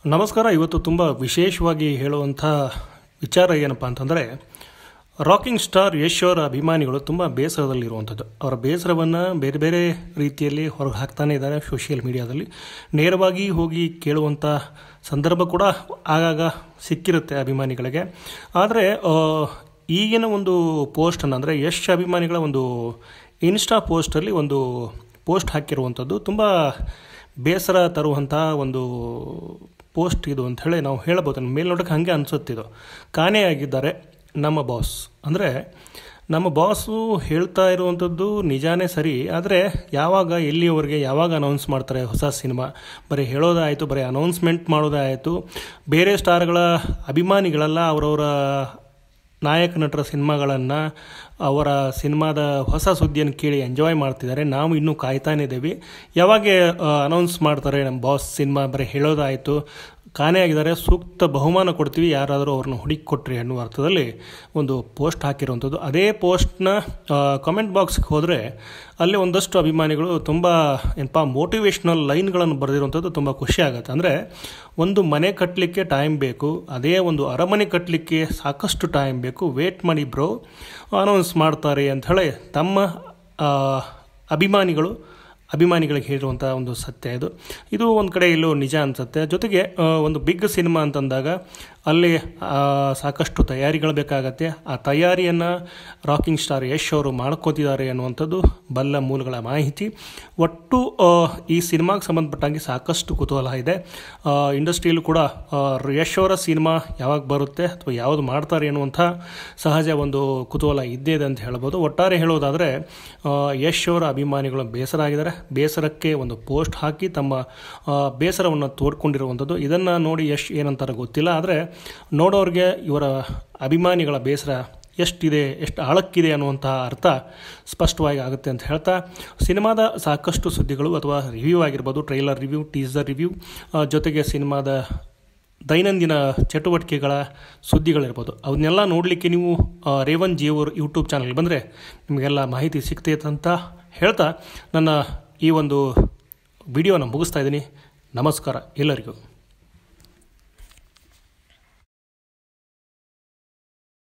ನಮಸ್ಕಾರ ಇವತ್ತು ತುಂಬ ವಿಶೇಷವಾಗಿ ಹೇಳುವಂಥ ವಿಚಾರ ಏನಪ್ಪ ಅಂತಂದರೆ ರಾಕಿಂಗ್ ಸ್ಟಾರ್ ಯಶ್ ಅವರ ಅಭಿಮಾನಿಗಳು ತುಂಬ ಬೇಸರದಲ್ಲಿರುವಂಥದ್ದು ಅವರ ಬೇಸರವನ್ನು ಬೇರೆ ಬೇರೆ ರೀತಿಯಲ್ಲಿ ಹೊರಗೆ ಹಾಕ್ತಾನೆ ಇದ್ದಾರೆ ಸೋಷಿಯಲ್ ಮೀಡಿಯಾದಲ್ಲಿ ನೇರವಾಗಿ ಹೋಗಿ ಕೇಳುವಂಥ ಸಂದರ್ಭ ಕೂಡ ಆಗಾಗ ಸಿಕ್ಕಿರುತ್ತೆ ಅಭಿಮಾನಿಗಳಿಗೆ ಆದರೆ ಆ, ಈಗಿನ ಒಂದು ಪೋಸ್ಟನ್ನು ಅಂದರೆ ಯಶ್ ಅಭಿಮಾನಿಗಳ ಒಂದು ಇನ್ಸ್ಟಾ ಪೋಸ್ಟಲ್ಲಿ ಒಂದು ಪೋಸ್ಟ್ ಹಾಕಿರುವಂಥದ್ದು ತುಂಬ ಬೇಸರ ತರುವಂಥ ಒಂದು ಪೋಸ್ಟ್ ಇದು ಅಂತ ಹೇಳಿ ನಾವು ಹೇಳ್ಬೋದು ಮೇಲ್ನೋಟಕ್ಕೆ ಹಾಗೆ ಅನಿಸುತ್ತಿದ್ದು ಕಾಣೆಯಾಗಿದ್ದಾರೆ ನಮ್ಮ ಬಾಸ್ ಅಂದರೆ ನಮ್ಮ ಬಾಸು ಹೇಳ್ತಾ ಇರುವಂಥದ್ದು ನಿಜಾನೇ ಸರಿ ಆದರೆ ಯಾವಾಗ ಎಲ್ಲಿಯವರೆಗೆ ಯಾವಾಗ ಅನೌನ್ಸ್ ಮಾಡ್ತಾರೆ ಹೊಸ ಸಿನಿಮಾ ಬರೀ ಹೇಳೋದಾಯಿತು ಬರೀ ಅನೌನ್ಸ್ಮೆಂಟ್ ಮಾಡೋದಾಯಿತು ಬೇರೆ ಸ್ಟಾರ್ಗಳ ಅಭಿಮಾನಿಗಳೆಲ್ಲ ಅವರವರ ನಾಯಕ ನಟರ ಸಿನಿಮಾಗಳನ್ನು ಅವರ ಸಿನಿಮಾದ ಹೊಸ ಸುದ್ದಿಯನ್ನು ಕೇಳಿ ಎಂಜಾಯ್ ಮಾಡ್ತಿದ್ದಾರೆ ನಾವು ಇನ್ನೂ ಕಾಯ್ತಾನೆ ಇದ್ದೀವಿ ಯಾವಾಗ ಅನೌನ್ಸ್ ಮಾಡ್ತಾರೆ ನಮ್ಮ ಬಾಸ್ ಸಿನಿಮಾ ಬರೀ ಹೇಳೋದಾಯಿತು ಕಾಣೆಯಾಗಿದ್ದಾರೆ ಸೂಕ್ತ ಬಹುಮಾನ ಕೊಡ್ತೀವಿ ಯಾರಾದರೂ ಅವ್ರನ್ನ ಹುಡುಕಿ ಕೊಟ್ರಿ ಅನ್ನುವ ಅರ್ಥದಲ್ಲಿ ಒಂದು ಪೋಸ್ಟ್ ಹಾಕಿರುವಂಥದ್ದು ಅದೇ ಪೋಸ್ಟ್ನ ಕಮೆಂಟ್ ಬಾಕ್ಸ್ಗೆ ಹೋದರೆ ಅಲ್ಲಿ ಒಂದಷ್ಟು ಅಭಿಮಾನಿಗಳು ತುಂಬ ಏನಪ್ಪ ಮೋಟಿವೇಶ್ನಲ್ ಲೈನ್ಗಳನ್ನು ಬರೆದಿರುವಂಥದ್ದು ತುಂಬ ಖುಷಿ ಆಗುತ್ತೆ ಅಂದರೆ ಒಂದು ಮನೆ ಕಟ್ಟಲಿಕ್ಕೆ ಟೈಮ್ ಬೇಕು ಅದೇ ಒಂದು ಅರಮನೆ ಕಟ್ಟಲಿಕ್ಕೆ ಸಾಕಷ್ಟು ಟೈಮ್ ಬೇಕು ವೇಟ್ ಮಾಡಿ ಬ್ರೋ ಅನೌನ್ಸ್ ಮಾಡ್ತಾರೆ ಅಂತ ಹೇಳಿ ತಮ್ಮ ಆ, ಅಭಿಮಾನಿಗಳು ಅಭಿಮಾನಿಗಳಿಗೆ ಹೇಳಿರುವಂಥ ಒಂದು ಸತ್ಯ ಇದು ಇದು ಒಂದು ಕಡೆ ಇಲ್ಲೂ ನಿಜ ಅನಿಸುತ್ತೆ ಜೊತೆಗೆ ಆ, ಒಂದು ಬಿಗ್ ಸಿನಿಮಾ ಅಂತಂದಾಗ ಅಲ್ಲಿ ಆ, ಸಾಕಷ್ಟು ತಯಾರಿಗಳು ಬೇಕಾಗತ್ತೆ ಆ ತಯಾರಿಯನ್ನು ರಾಕಿಂಗ್ ಸ್ಟಾರ್ ಯಶ್ ಅವರು ಮಾಡ್ಕೋತಿದ್ದಾರೆ ಅನ್ನುವಂಥದ್ದು ಬಲ್ಲ ಮೂಲಗಳ ಮಾಹಿತಿ ಒಟ್ಟು ಆ, ಈ ಸಿನಿಮಾಗೆ ಸಂಬಂಧಪಟ್ಟಂಗೆ ಸಾಕಷ್ಟು ಕುತೂಹಲ ಇದೆ ಇಂಡಸ್ಟ್ರಿಯಲ್ಲೂ ಕೂಡ ಆ, ಯಶ್ ಅವರ ಸಿನಿಮಾ ಯಾವಾಗ ಬರುತ್ತೆ ಅಥವಾ ಯಾವುದು ಮಾಡ್ತಾರೆ ಅನ್ನುವಂಥ ಸಹಜ ಒಂದು ಕುತೂಹಲ ಇದ್ದೇ ಇದೆ ಅಂತ ಹೇಳ್ಬೋದು ಒಟ್ಟಾರೆ ಹೇಳೋದಾದರೆ ಆ, ಯಶ್ ಅವರ ಅಭಿಮಾನಿಗಳು ಬೇಸರ ಆಗಿದ್ದಾರೆ ಬೇಸರಕ್ಕೆ ಒಂದು ಪೋಸ್ಟ್ ಹಾಕಿ ತಮ್ಮ ಆ, ಬೇಸರವನ್ನು ತೋಡ್ಕೊಂಡಿರುವಂಥದ್ದು ಇದನ್ನು ನೋಡಿ ಯಶ್ ಏನಂತಾರೆ ಗೊತ್ತಿಲ್ಲ ಆದರೆ ನೋಡೋರಿಗೆ ಇವರ ಅಭಿಮಾನಿಗಳ ಬೇಸರ ಎಷ್ಟಿದೆ ಎಷ್ಟು ಆಳಕ್ಕಿದೆ ಅನ್ನುವಂಥ ಅರ್ಥ ಸ್ಪಷ್ಟವಾಗಿ ಆಗುತ್ತೆ ಅಂತ ಹೇಳ್ತಾ ಸಿನಿಮಾದ ಸಾಕಷ್ಟು ಸುದ್ದಿಗಳು ಅಥವಾ ರಿವ್ಯೂ ಆಗಿರ್ಬೋದು ಟ್ರೈಲರ್ ರಿವ್ಯೂ ಟೀಸರ್ ರಿವ್ಯೂ ಜೊತೆಗೆ ಸಿನಿಮಾದ ದೈನಂದಿನ ಚಟುವಟಿಕೆಗಳ ಸುದ್ದಿಗಳಿರ್ಬೋದು ಅವನ್ನೆಲ್ಲ ನೋಡಲಿಕ್ಕೆ ನೀವು ಆ, ರೇವನ್ ಜಿಯೋರ್ ಯೂಟ್ಯೂಬ್ ಚಾನಲ್ಗೆ ಬಂದರೆ ನಿಮಗೆಲ್ಲ ಮಾಹಿತಿ ಸಿಗ್ತೈತೆ ಅಂತ ಹೇಳ್ತಾ ನನ್ನ ಈ ಒಂದು ವಿಡಿಯೋನ ಮುಗಿಸ್ತಾ ಇದ್ದೀನಿ ನಮಸ್ಕಾರ ಎಲ್ಲರಿಗೂ